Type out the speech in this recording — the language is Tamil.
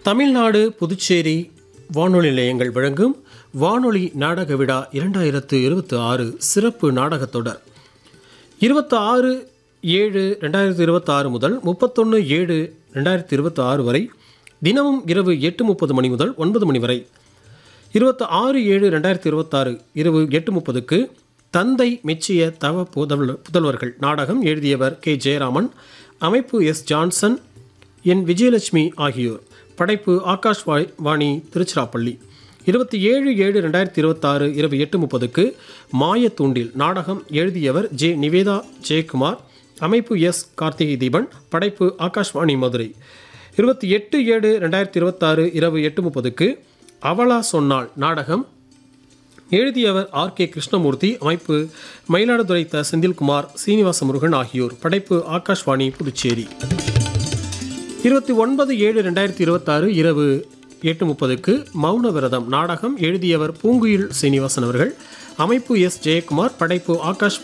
தமிழ்நாடு புதுச்சேரி வானொலி நிலையங்கள் வழங்கும் வானொலி நாடக விழா இரண்டாயிரத்து இருபத்தி ஆறு சிறப்பு நாடகத் தொடர் இருபத்தி ஆறு ஏழு ரெண்டாயிரத்தி இருபத்தி ஆறு முதல் முப்பத்தொன்று ஏழு ரெண்டாயிரத்தி இருபத்தி ஆறு வரை தினமும் இரவு எட்டு முப்பது மணி முதல் ஒன்பது மணி வரை இருபத்தி ஆறு ஏழு ரெண்டாயிரத்தி இருபத்தாறு இரவு எட்டு முப்பதுக்கு தந்தை மெச்சிய தவ புதல்வர் புதல்வர்கள் நாடகம் எழுதியவர் கே ஜெயராமன் அமைப்பு எஸ் ஜான்சன் என் விஜயலட்சுமி ஆகியோர் படைப்பு ஆகாஷ் வாய் வாணி திருச்சிராப்பள்ளி இருபத்தி ஏழு ஏழு ரெண்டாயிரத்தி இருபத்தாறு இரவு எட்டு முப்பதுக்கு மாயத்தூண்டில் நாடகம் எழுதியவர் ஜே நிவேதா ஜெயக்குமார் அமைப்பு எஸ் கார்த்திகை தீபன் படைப்பு ஆகாஷ்வாணி மதுரை இருபத்தி எட்டு ஏழு ரெண்டாயிரத்தி இருபத்தாறு இரவு எட்டு முப்பதுக்கு அவளா சொன்னாள் நாடகம் எழுதியவர் ஆர் கே கிருஷ்ணமூர்த்தி அமைப்பு மயிலாடுதுறை த செந்தில்குமார் சீனிவாச முருகன் ஆகியோர் படைப்பு ஆகாஷ்வாணி புதுச்சேரி இருபத்தி ஒன்பது ஏழு ரெண்டாயிரத்தி இருபத்தாறு இரவு எட்டு முப்பதுக்கு மௌன விரதம் நாடகம் எழுதியவர் பூங்குயில் சீனிவாசன் அவர்கள் அமைப்பு எஸ் ஜெயக்குமார் படைப்பு ஆகாஷ்